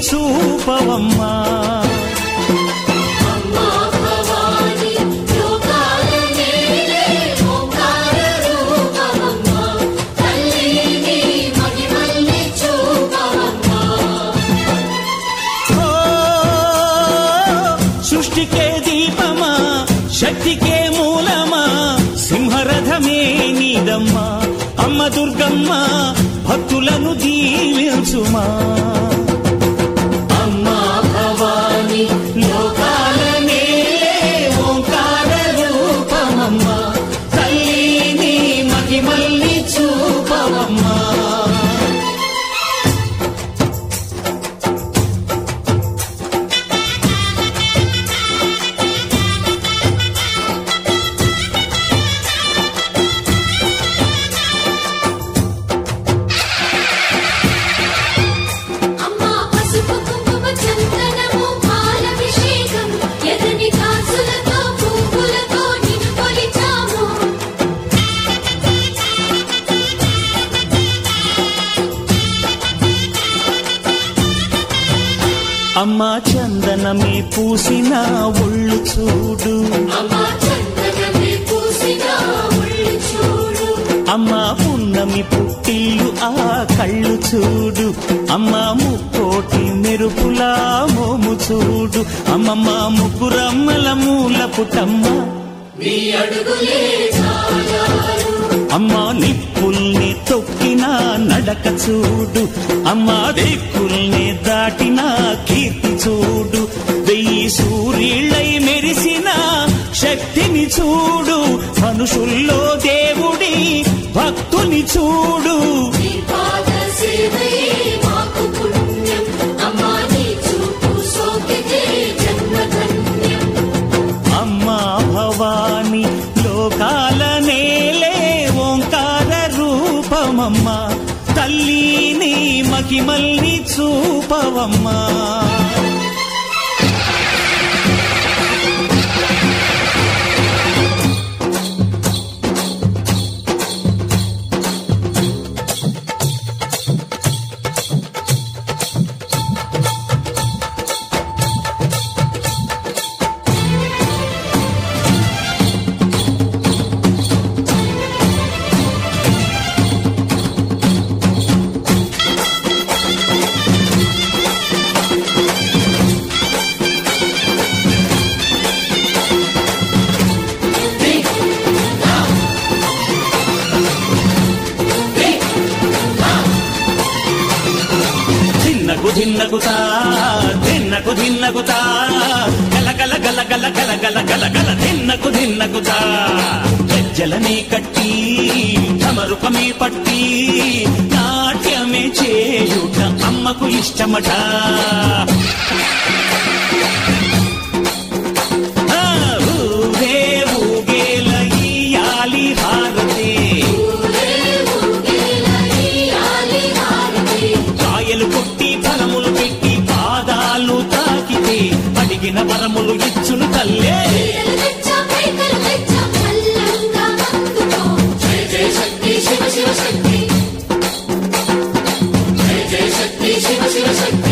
చూపవమ్మా అమ్మా భవాని లోకాల నేలే ఓంకార రూపమమ్మా తల్లిని మహిమల్ని చూపవమ్మా ఓ, సృష్టికే దీపమా శక్తికే మూలమా సింహరథమే నీదమ్మా అమ్మ దుర్గమ్మ భక్తులను దీవించుమా అమ్మా భవాని లోకాల నేలే ఓంకార రూపమమ్మా తల్లిని మహిమల్ని చూపవమ్మా అమ్మా పసుపు కుంకుమ చందనము పాలభిషేకం ఎర్రని కాసులతో పువ్వులతో నిన్ను కొలిచాము అమ్మా చందనమే పూసిన ఒళ్ళు చూడు అమ్మా చందనమే పూసిన ఒళ్ళు చూడు అమ్మా పున్నమి పుట్టిల్లు ఆ కళ్ళు చూడు అమ్మా ముక్కోటి మెరుపులా మోము చూడు అమ్మమ్మ ముగ్గురమ్మల మూల పుటమ్మ నీ అడుగులే చాలారు అమ్మా నిప్పుల్ని తొక్కిన నడక చూడు అమ్మా దిక్కుల్ని దాటిన కీర్తి చూడు వెయ్యి సూర్యుళ్ళై మెరిసిన శక్తిని చూడు మనుషుల్లో దేవుడి భక్తుని చూడు నీ పాద సేవయే మాకు పుణ్యం అమ్మా నీ చూపు సోకితే జన్మధన్యం అమ్మా భవాని లోకాల నేలే ఓంకార రూపమమ్మా తల్లిని మహిమల్ని చూపవమ్మా ధిన్నకు ధిన్నకుతా ధిన్నకు ధిన్నకుతా గల గల గల గల గల గల గల గల ధిన్నకు ధిన్నకుతా గజ్జలనే కట్టి ధమరుకమే పట్టి నాట్యమే చేయుట అమ్మకు ఇష్టమట ఆ, ఊగే ఊగేల ఈయాలి హారతి కాయలు కొట్టి ఫలములు పెట్టి పాదాలు తాకితే అడిగిన వరములు ఇచ్చును తల్లే జయ జయ శక్తి శివ శివ శక్తి జయ జయ శక్తి శివ శివ శక్తి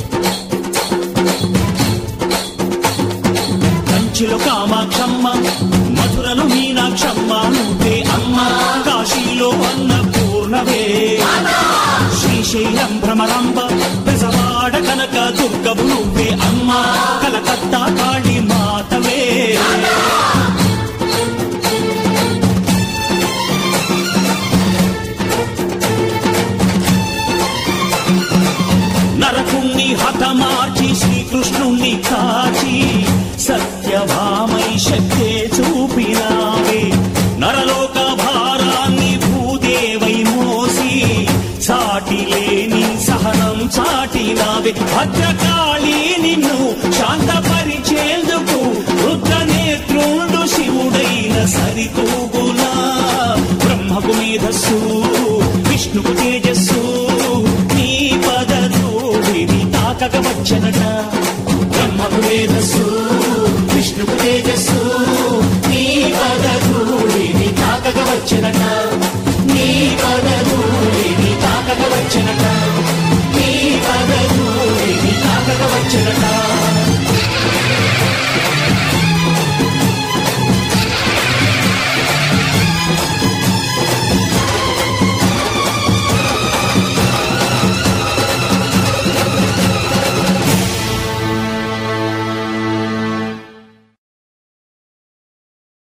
కంచిలో కామాక్షమ్మ మధురలో మీనాక్షమ్మ నువ్వే అమ్మ కాశీలో అన్నపూర్ణవే శ్రీశైలం భ్రమరాంబ పెసవాడ కనక దుర్గవు నువ్వే అమ్మ కలకత్తా కాళీ మాతవే నరకుణ్ణి హతమార్చి శ్రీకృష్ణుణ్ణి కాచి సత్యభామై శక్తే చూపినావే నరలోక భారాన్ని భూదేవై మోసి చాటి లేని సహనం చాటినావే భద్రకాళి నిన్ను శాంతపరిచేందుకు రుద్రనేత్రుండు శివుడైన సరితూగునా బ్రహ్మకు మేధస్సు విష్ణుకు తేజస్సు నీ పదధూళిని తాకక వచ్చనట బ్రహ్మకు మేధస్సు విష్ణుకు తేజస్సు నీ పదధూళిని తాకక వచ్చనట